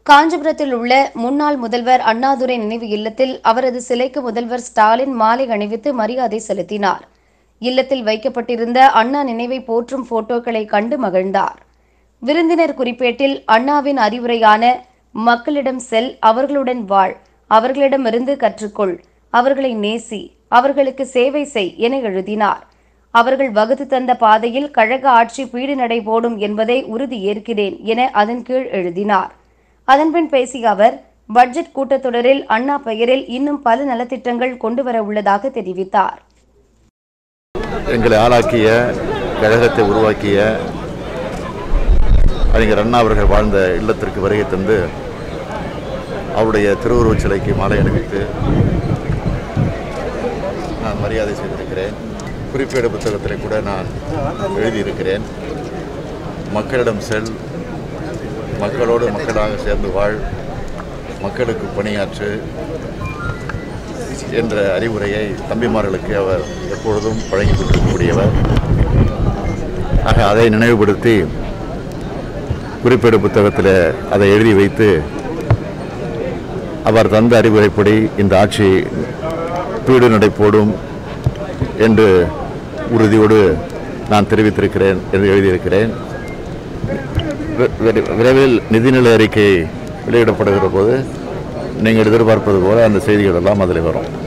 காஞ்சிபுரத்தில் உள்ள முன்னாள் முதல்வர் அண்ணாதுரை நினைவு இல்லத்தில் அவரது சிலைக்கு முதல்வர் ஸ்டாலின் மாலை அணிவித்து மரியாதை செலுத்தினார் இல்லத்தில் வைக்கப்பட்டிருந்த அண்ணா நினைவை போற்றும் போட்டோக்களை கண்டு மகிழ்ந்தார் விருந்தினர் குறிப்பேட்டில் அண்ணாவின் அறிவுரையான மக்களிடம் செல் அவர்களுடன் வாழ் அவர்களிடமிருந்து கற்றுக்கொள் அவர்களை நேசி அவர்களுக்கு சேவை செய் என எழுதினார் அவர்கள் வகுத்து தந்த பாதையில் கழக ஆட்சி பீடு நடை போடும் என்பதை உறுதி ஏற்கிறேன் என அதன் கீழ் எழுதினார் அதன்பின் பேசிய அவர் பட்ஜெட் கூட்டத்தொடரில் அண்ணா பெயரில் இன்னும் பல நலத்திட்டங்கள் கொண்டுவர உள்ளதாக தெரிவித்தார் எங்களை ஆளாக்கிய கழகத்தை உருவாக்கிய அறிஞர் அண்ணா அவர்கள் வாழ்ந்த இல்லத்திற்கு வருகை தந்து அவருடைய திருவுருவச் சிலைக்கு மாலை அணிவித்து நான் மரியாதை செய்திருக்கிறேன் குறிப்பேடு புத்தகத்தில் கூட நான் எழுதியிருக்கிறேன் மக்களிடம் செல் மக்களோடு மக்களாக சேர்ந்து வாழ் மக்களுக்கு பணியாற்று என்ற அறிவுரையை தம்பிமார்களுக்கு அவர் எப்பொழுதும் வழங்கி கொண்டிருக்கக்கூடியவர் ஆக அதை நினைவுபடுத்தி குறிப்பேடு புத்தகத்தில் அதை எழுதி வைத்து அவர் தந்த அறிவுரைப்படி இந்த ஆட்சி பீடு நடை போடும் என்று உறுதியோடு நான் தெரிவித்திருக்கிறேன் என்று எழுதியிருக்கிறேன் வி- விரை- விரைவில் நிதிநிலை அறிக்கை வெளியிடப்படுகிற போது நீங்கள் எதிர்பார்ப்பது போல அந்த செய்திகள் எல்லாம் அதில் வரும்